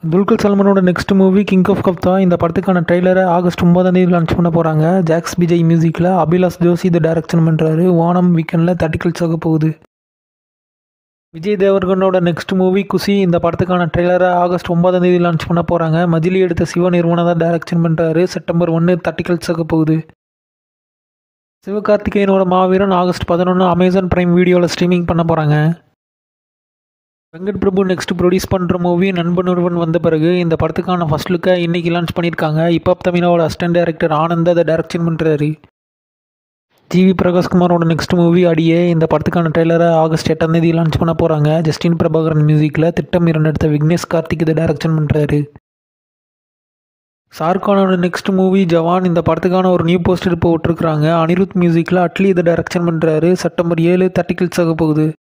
துல்கர் சல்மானோட next movie king of Kotha இந்த படத்துக்கான ட்ரெய்லரை ஆகஸ்ட் ஒன்பதாம் தேதி லான்ச் பண்ண போகிறாங்க ஜாக்ஸ் விஜய் மியூசிக்கில் அபிலாஷ் ஜோஷி இதை டைரக்ஷன் பண்ணுறாரு வானம் வீக்கெண்டில் தட்டிக்கல்ஸ் ஆக போகுது விஜய் தேவர்கனோட நெக்ஸ்ட் மூவி குஷி இந்த படத்துக்கான ட்ரெய்லரை ஆகஸ்ட் ஒன்பதாம் தேதி லான்ச் பண்ண போகிறாங்க மஜிலி எடுத்த சிவ நிறுவனம் தான் டைரக்ஷன் பண்ணுறாரு செப்டம்பர் ஒன்று தட்டிக்கல்ஸ் ஆக போகுது சிவகார்த்திகேயனோட மாவீரன் ஆகஸ்ட் பதினொன்று அமேசான் பிரைம் வீடியோவில் ஸ்ட்ரீமிங் பண்ண போகிறாங்க வெங்கட் பிரபு நெக்ஸ்ட் ப்ரொடியூஸ் பண்ணுற மூவி நண்பன் ஒருவன் வந்த பிறகு இந்த படத்துக்கான ஃபர்ஸ்ட் லுக்கை இன்றைக்கி லான்ச் பண்ணியிருக்காங்க இப்பாப் தமிழோட அசிஸ்டன்ட் டைரக்டர் ஆனந்த் அதை டைரக்ஷன் பண்ணுறாரு ஜிவி பிரகாஷ்குமாரோட நெக்ஸ்ட் மூவி அடியே இந்த படத்துக்கான ட்ரெய்லரை ஆகஸ்ட் எட்டாம் தேதி லான்ச் பண்ண போகிறாங்க ஜஸ்டின் பிரபாகரன் மியூசிக்கில் திட்டம் இரண்டு எடுத்த விக்னேஷ் கார்த்திக் இதை டைரக்ஷன் பண்ணுறாரு ஷாருக்கானோட நெக்ஸ்ட் மூவி ஜவான் இந்த படத்துக்கான ஒரு நியூ போஸ்டர் இப்போ விட்டுருக்குறாங்க அனிருத் மியூசிக்கில் அட்லி இதை டைரக்ஷன் பண்ணுறாரு செப்டம்பர் ஏழு தர்ட்டிகல்ஸ் ஆக போகுது